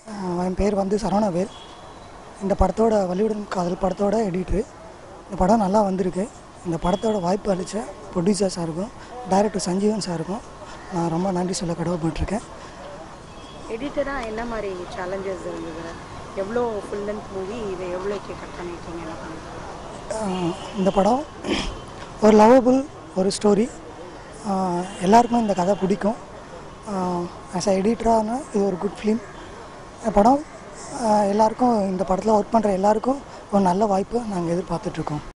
ஆஹ் என் பேர் வந்து சரவணவேல் இந்த படத்தோட வள்ளியுடன் காதல் படத்தோட எடிட்ரு இந்த படம் நல்லா வந்திருக்கு இந்த படத்தோட வாய்ப்பு அளித்த ப்ரொடியூசர் சாருக்கும் டைரக்டர் சஞ்சீவன் சாருக்கும் நான் ரொம்ப நன்றி சொல்ல கடவுப்பட்டிருக்கேன் எடிட்டராக என்ன மாதிரி சேலஞ்சஸ் இருந்தது எவ்வளோ ஃபுல் லென்த் மூவி இதை எவ்வளோக்கு கட் பண்ணியிருக்கீங்க என்ன பண்ணிருக்கீங்க ஆஹ் இந்த படம் ஒரு லவபிள் ஒரு ஸ்டோரி எல்லாருக்கும் இந்த கதை பிடிக்கும் ஆஸ் அ எடிட்டரான இது ஒரு குட் ஃபிலிம் இந்த படம் ஆஹ் எல்லாருக்கும் இந்த படத்தில் ஒர்க் பண்ணுற எல்லாருக்கும் ஒரு நல்ல வாய்ப்பு நாங்கள் எதிர்பார்த்துட்ருக்கோம்